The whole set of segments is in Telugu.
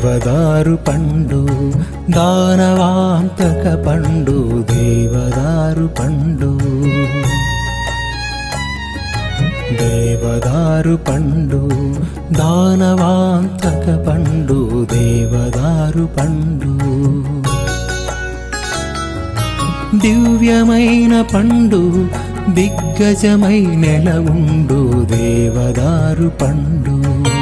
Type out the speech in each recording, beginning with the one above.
దేవదారు పండు దానవాంతక పండు దేవదారు పండు దేవదారు పండు దానవాంతక పండు దేవదారు పండు దివ్యమైన పండు దిగ్గజమై నెల ఉండు దేవదారు పండు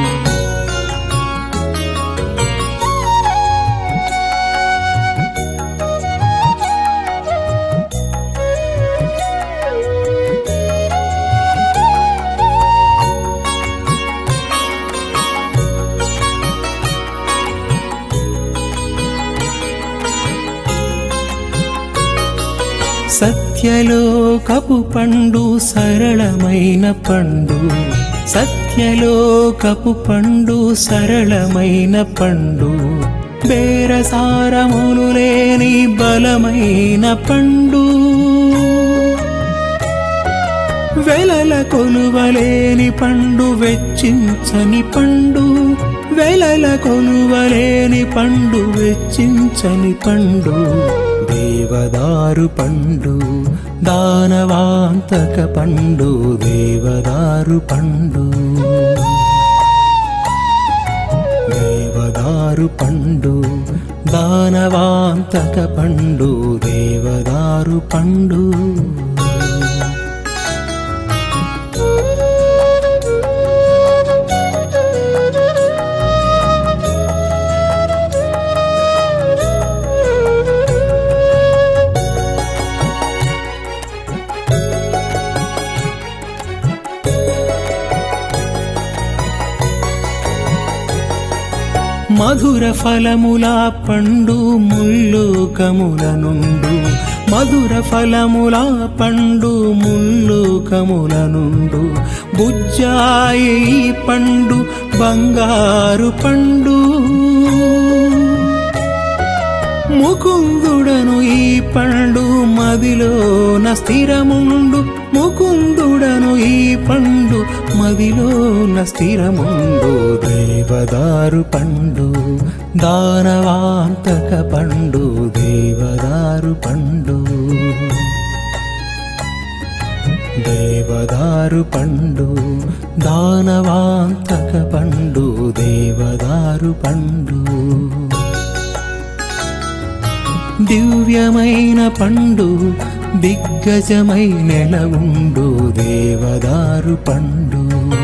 సత్యలోకపు పండు సరళమైన పండు సత్యలోకపు పండు సరళమైన పండు బేరసారములు లేని బలమైన పండు వెలల కొలువలేని పండు వెచ్చించని పండు వెలల కొలువలేని పండు వెచ్చించని పండు దేవదారు పండు దానవాంతక పండు దేవదారు పండు దేవదారు పండు దానవాంతక పండు దేవదారు పండు మధుర ఫలముల పండు ముల్లోకముల నుండు మధుర ఫలముల పండు ముల్లోకముల నుండు బుజ్జాయి పండు బంగారు పండు ముకుందుడను ఈ పండు మదిలోన స్థిరముండు ముకుందుడను ఈ పండు మదిలోన స్థిరముండు దేవదారు పండు దానవాంతక పండు దేవదారు పండు దేవదారు పండు దానవాంతక పండు దేవదారు పండు దివ్యమైన పండు దిగ్గజమై నెల ఉండు దేవదారు పండు